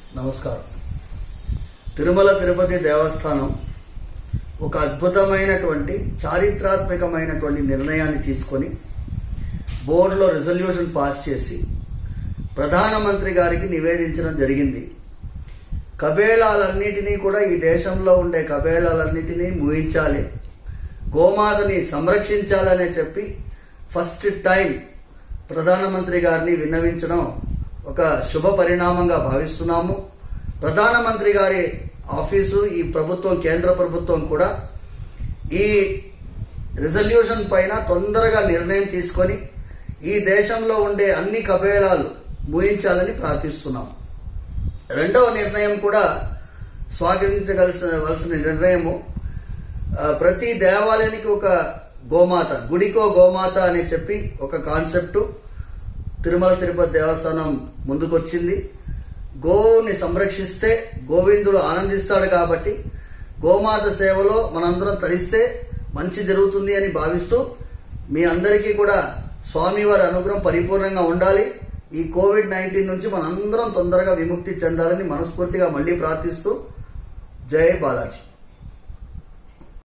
నమస్కారం తిరుమల తిరుపతి దేవస్థానం ఒక అద్భుతమైనటువంటి చారిత్రాత్మకమైనటువంటి నిర్ణయాన్ని తీసుకొని బోర్డులో రిజల్యూషన్ పాస్ చేసి ప్రధానమంత్రి గారికి నివేదించడం జరిగింది కబేళాలన్నిటినీ కూడా ఈ దేశంలో ఉండే కబేళాలన్నిటినీ ముయించాలి గోమాతని సంరక్షించాలనే చెప్పి ఫస్ట్ టైం ప్రధానమంత్రి గారిని విన్నవించడం ఒక శుభ పరిణామంగా భావిస్తున్నాము ప్రధానమంత్రి గారి ఆఫీసు ఈ ప్రభుత్వం కేంద్ర ప్రభుత్వం కూడా ఈ రిజల్యూషన్ పైన తొందరగా నిర్ణయం తీసుకొని ఈ దేశంలో ఉండే అన్ని కబేళాలు ముయించాలని ప్రార్థిస్తున్నాం రెండవ నిర్ణయం కూడా స్వాగతించగలసిన వలసిన నిర్ణయము ఆ, ప్రతి దేవాలయానికి ఒక గోమాత గుడికో గోమాత అని చెప్పి ఒక కాన్సెప్టు తిరుమల తిరుపతి దేవస్థానం ముందుకొచ్చింది గోవుని సంరక్షిస్తే గోవిందుడు ఆనందిస్తాడు కాబట్టి గోమాత సేవలో మనందరం తరిస్తే మంచి జరుగుతుంది అని భావిస్తూ మీ అందరికీ కూడా స్వామివారి అనుగ్రహం పరిపూర్ణంగా ఉండాలి ఈ కోవిడ్ నైన్టీన్ నుంచి మనందరం తొందరగా విముక్తి చెందాలని మనస్ఫూర్తిగా మళ్ళీ ప్రార్థిస్తూ జై బాలాజీ